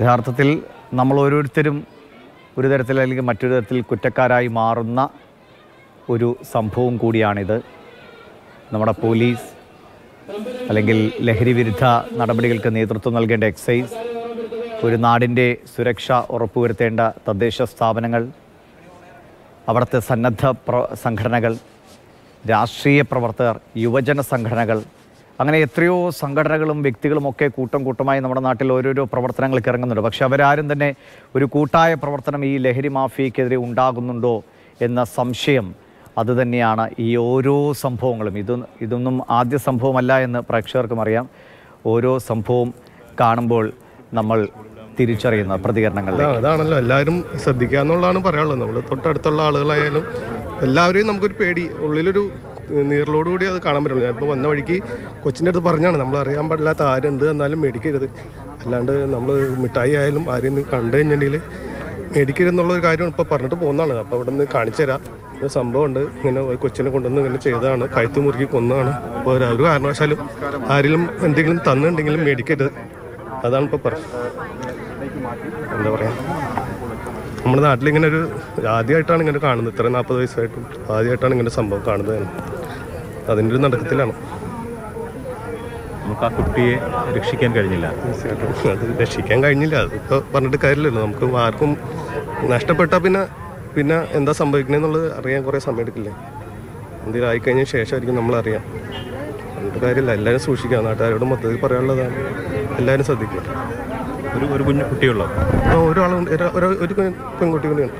യഥാർത്ഥത്തിൽ നമ്മൾ ഓരോരുത്തരും ഒരു തരത്തിൽ അല്ലെങ്കിൽ മറ്റൊരു തരത്തിൽ കുറ്റക്കാരായി മാറുന്ന ഒരു സംഭവം കൂടിയാണിത് നമ്മുടെ പോലീസ് അല്ലെങ്കിൽ ലഹരി വിരുദ്ധ നടപടികൾക്ക് നേതൃത്വം നൽകേണ്ട എക്സൈസ് ഒരു നാടിൻ്റെ സുരക്ഷ ഉറപ്പുവരുത്തേണ്ട തദ്ദേശ സ്ഥാപനങ്ങൾ അവിടുത്തെ സന്നദ്ധ പ്ര സംഘടനകൾ രാഷ്ട്രീയ പ്രവർത്തകർ യുവജന സംഘടനകൾ അങ്ങനെ എത്രയോ സംഘടനകളും വ്യക്തികളും ഒക്കെ കൂട്ടം കൂട്ടമായി നമ്മുടെ നാട്ടിൽ ഓരോരോ പ്രവർത്തനങ്ങൾക്ക് ഇറങ്ങുന്നുണ്ട് പക്ഷെ അവരാരും തന്നെ ഒരു കൂട്ടായ പ്രവർത്തനം ഈ ലഹരി മാഫിയക്കെതിരെ ഉണ്ടാകുന്നുണ്ടോ എന്ന സംശയം അതുതന്നെയാണ് ഈ ഓരോ സംഭവങ്ങളും ഇത് ഇതൊന്നും ആദ്യ സംഭവമല്ല എന്ന് പ്രേക്ഷകർക്കും അറിയാം ഓരോ സംഭവം കാണുമ്പോൾ നമ്മൾ തിരിച്ചറിയുന്ന പ്രതികരണങ്ങൾ അതാ- അതാണല്ലോ എല്ലാവരും ശ്രദ്ധിക്കുക എന്നുള്ളതാണ് പറയാനുള്ളത് നമ്മൾ തൊട്ടടുത്തുള്ള ആളുകളായാലും എല്ലാവരെയും നമുക്കൊരു പേടി ഉള്ളിലൊരു നീറിലോട് കൂടി അത് കാണാൻ പറ്റുള്ളൂ ഞാനിപ്പോൾ വന്ന വഴിക്ക് കൊച്ചിൻ്റെ അടുത്ത് പറഞ്ഞാണ് നമ്മൾ അറിയാൻ പാടില്ലാത്ത ആരുണ്ട് എന്നാലും മേടിക്കരുത് അല്ലാണ്ട് നമ്മൾ മിഠായി ആയാലും ആരെയും കണ്ടു കഴിഞ്ഞിട്ടുണ്ടെങ്കിൽ മേടിക്കരുത് എന്നുള്ള ഒരു കാര്യം ഇപ്പോൾ പറഞ്ഞിട്ട് പോകുന്നതാണ് അപ്പോൾ ഇവിടെ നിന്ന് കാണിച്ചു തരാം ഒരു സംഭവമുണ്ട് ഇങ്ങനെ ഒരു കൊച്ചിനെ കൊണ്ടുവന്ന് ഇങ്ങനെ ചെയ്തതാണ് കഴുത്ത് മുറുക്കി കൊന്നതാണ് അപ്പോൾ ഒരു ഒരു കാരണവശാലും ആരെങ്കിലും എന്തെങ്കിലും തന്നിട്ടുണ്ടെങ്കിലും മേടിക്കരുത് അതാണ് ഇപ്പോൾ പറഞ്ഞത് എന്താ പറയാ നമ്മുടെ നാട്ടിൽ ഇങ്ങനെ ഒരു ആദ്യമായിട്ടാണ് ഇങ്ങനെ കാണുന്നത് ഇത്ര നാൽപ്പത് വയസ്സായിട്ടും ആദ്യമായിട്ടാണ് ഇങ്ങനെ സംഭവം കാണുന്നത് തന്നെ. അതിൻ്റെ ഒരു നടക്കത്തിലാണ് നമുക്ക് ആ കുട്ടിയെ രക്ഷിക്കാൻ കഴിഞ്ഞില്ല തീർച്ചയായിട്ടും അത് രക്ഷിക്കാൻ കഴിഞ്ഞില്ല അതിപ്പോൾ പറഞ്ഞിട്ട് കാര്യമില്ലല്ലോ നമുക്ക് ആർക്കും നഷ്ടപ്പെട്ടാൽ പിന്നെ പിന്നെ എന്താ സംഭവിക്കണമെന്നുള്ളത് അറിയാൻ കുറേ സമയം എടുക്കില്ലേ എന്തെങ്കിലും ആയിക്കഴിഞ്ഞ ശേഷമായിരിക്കും നമ്മൾ അറിയാം പറഞ്ഞിട്ട് കാര്യമില്ല എല്ലാവരും സൂക്ഷിക്കുക നാട്ടുകാരോട് മൊത്തത്തിൽ പറയാനുള്ളതാണ് എല്ലാവരും ശ്രദ്ധിക്കുക ഒരു ഒരു കുഞ്ഞു കുട്ടിയുള്ള ആ, ഒരാളുണ്ട് ഒരു- ഒരു- ഒരു പെൺകുട്ടി കൂടിയാണ്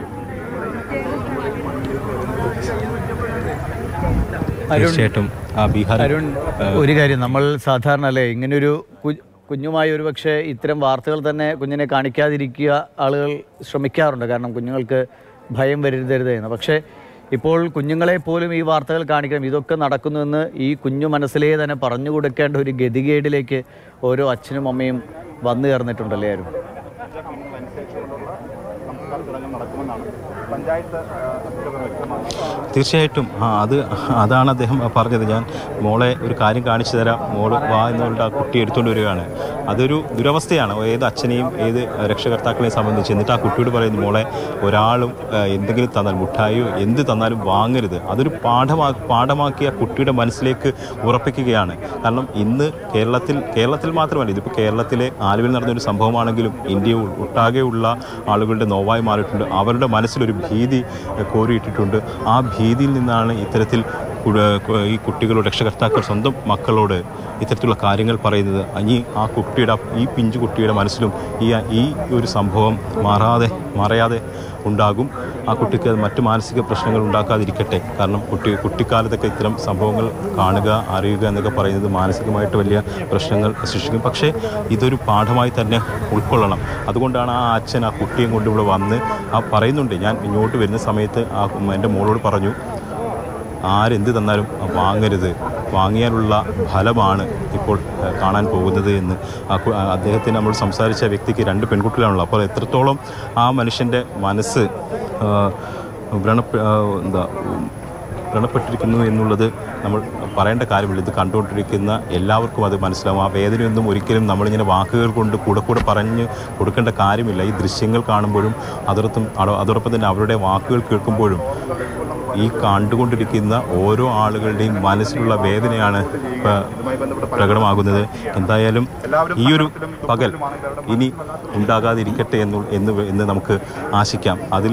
തീർച്ചയായിട്ടും ആ ബീഹാർ അരുൺ ഒരു കാര്യം നമ്മൾ സാധാരണ അല്ലേ ഇങ്ങനൊരു കു- കുഞ്ഞുമായി ഒരു പക്ഷേ ഇത്തരം വാർത്തകൾ തന്നെ കുഞ്ഞിനെ കാണിക്കാതിരിക്കുക ആളുകൾ ശ്രമിക്കാറുണ്ട് കാരണം കുഞ്ഞുങ്ങൾക്ക് ഭയം വരുതരുത് എന്ന് പക്ഷേ ഇപ്പോൾ കുഞ്ഞുങ്ങളെ പോലും ഈ വാർത്തകൾ കാണിക്കണം ഇതൊക്കെ നടക്കുന്നുവെന്ന് ഈ കുഞ്ഞു മനസ്സിലേ തന്നെ പറഞ്ഞു കൊടുക്കേണ്ട ഒരു ഗതികേടിലേക്ക് ഓരോ അച്ഛനും അമ്മയും വന്നു ചേർന്നിട്ടുണ്ടല്ലേ ആരും തീർച്ചയായിട്ടും ആ അത് അതാണ് അദ്ദേഹം പറഞ്ഞത് ഞാൻ മോളെ ഒരു കാര്യം കാണിച്ചു തരാം മോള് വാ എന്ന് പറഞ്ഞിട്ട് ആ കുട്ടി എടുത്തുകൊണ്ട് വരികയാണ് അതൊരു ദുരവസ്ഥയാണ് ഏത് അച്ഛനെയും ഏത് രക്ഷകർത്താക്കളെയും സംബന്ധിച്ച് എന്നിട്ട് ആ കുട്ടിയോട് പറയുന്നു മോളെ ഒരാളും ആ, എന്തെങ്കിലും തന്നാൽ മുട്ടായോ എന്ത് തന്നാലും വാങ്ങരുത് അതൊരു പാഠമാ പാഠമാക്കി ആ കുട്ടിയുടെ മനസ്സിലേക്ക് ഉറപ്പിക്കുകയാണ് കാരണം ഇന്ന് കേരളത്തിൽ കേരളത്തിൽ മാത്രമല്ല ഇതിപ്പോൾ കേരളത്തിലെ ആലുവിൽ നടന്നൊരു സംഭവമാണെങ്കിലും ഇന്ത്യ ഉൾ- ഒട്ടാകെയുള്ള ആളുകളുടെ നോവായി മാറിയിട്ടുണ്ട് അവരുടെ മനസ്സിലൊരു ഭീതി എഹ്, കോരിയിട്ടിട്ടുണ്ട് ആ ഭീതിയിൽ നിന്നാണ് ഇത്തരത്തിൽ കുട- കു- ഈ കുട്ടികളോട് രക്ഷകർത്താക്കൾ സ്വന്തം മക്കളോട് ഇത്തരത്തിലുള്ള കാര്യങ്ങൾ പറയുന്നത് ഇനി ആ കുട്ടിയുടെ ആ- ഈ പിഞ്ചു കുട്ടിയുടെ മനസ്സിലും ഈ ഈ ഒരു സംഭവം മാറാതെ മറയാതെ ഉണ്ടാകും ആ കുട്ടിക്ക് അത് മറ്റു മാനസിക പ്രശ്നങ്ങൾ ഉണ്ടാക്കാതിരിക്കട്ടെ കാരണം കുട്ടി കുട്ടിക്കാലത്തൊക്കെ ഇത്തരം സംഭവങ്ങൾ കാണുക അറിയുക എന്നൊക്കെ പറയുന്നത് മാനസികമായിട്ട് വലിയ പ്രശ്നങ്ങൾ സൃഷ്ടിക്കും പക്ഷേ ഇതൊരു പാഠമായി തന്നെ ഉൾക്കൊള്ളണം അതുകൊണ്ടാണ് ആ അച്ഛൻ ആ കുട്ടിയും കൊണ്ട് ഇവിടെ വന്ന് ആ പറയുന്നുണ്ട് ഞാൻ ഇങ്ങോട്ട് വരുന്ന സമയത്ത് ആ എൻ്റെ മോളോട് പറഞ്ഞു ആരെന്ത് തന്നാലും വാങ്ങരുത് വാങ്ങിയാലുള്ള ഫലമാണ് ഇപ്പോൾ ഏഹ്, കാണാൻ പോകുന്നത് എന്ന് ആ കു- ആ അദ്ദേഹത്തിന് നമ്മൾ സംസാരിച്ച വ്യക്തിക്ക് രണ്ട് പെൺകുട്ടികളാണല്ലോ അപ്പോൾ എത്രത്തോളം ആ മനുഷ്യൻ്റെ മനസ്സ് ഏഹ്, വ്രണ ഏഹ്, എന്താ ഉം, വ്രണപ്പെട്ടിരിക്കുന്നു എന്നുള്ളത് നമ്മൾ പറയേണ്ട കാര്യമില്ല ഇത് കണ്ടുകൊണ്ടിരിക്കുന്ന എല്ലാവർക്കും അത് മനസ്സിലാവും ആ വേദനയൊന്നും ഒരിക്കലും നമ്മളിങ്ങനെ വാക്കുകൾ കൊണ്ട് കൂടെ കൂടെ പറഞ്ഞ് കൊടുക്കേണ്ട കാര്യമില്ല ഈ ദൃശ്യങ്ങൾ കാണുമ്പോഴും അതോടൊപ്പം അതോ- അതോടൊപ്പം തന്നെ അവരുടെ വാക്കുകൾ കേൾക്കുമ്പോഴും ഈ കണ്ടുകൊണ്ടിരിക്കുന്ന ഓരോ ആളുകളുടെയും മനസ്സിലുള്ള വേദനയാണ് ഇപ്പൊ പ്രകടമാകുന്നത് എന്തായാലും ഈ ഒരു പകൽ ഇനി ഉണ്ടാകാതിരിക്കട്ടെ എന്ന് എന്ന് എന്ന് നമുക്ക് ആശിക്കാം അതിൽ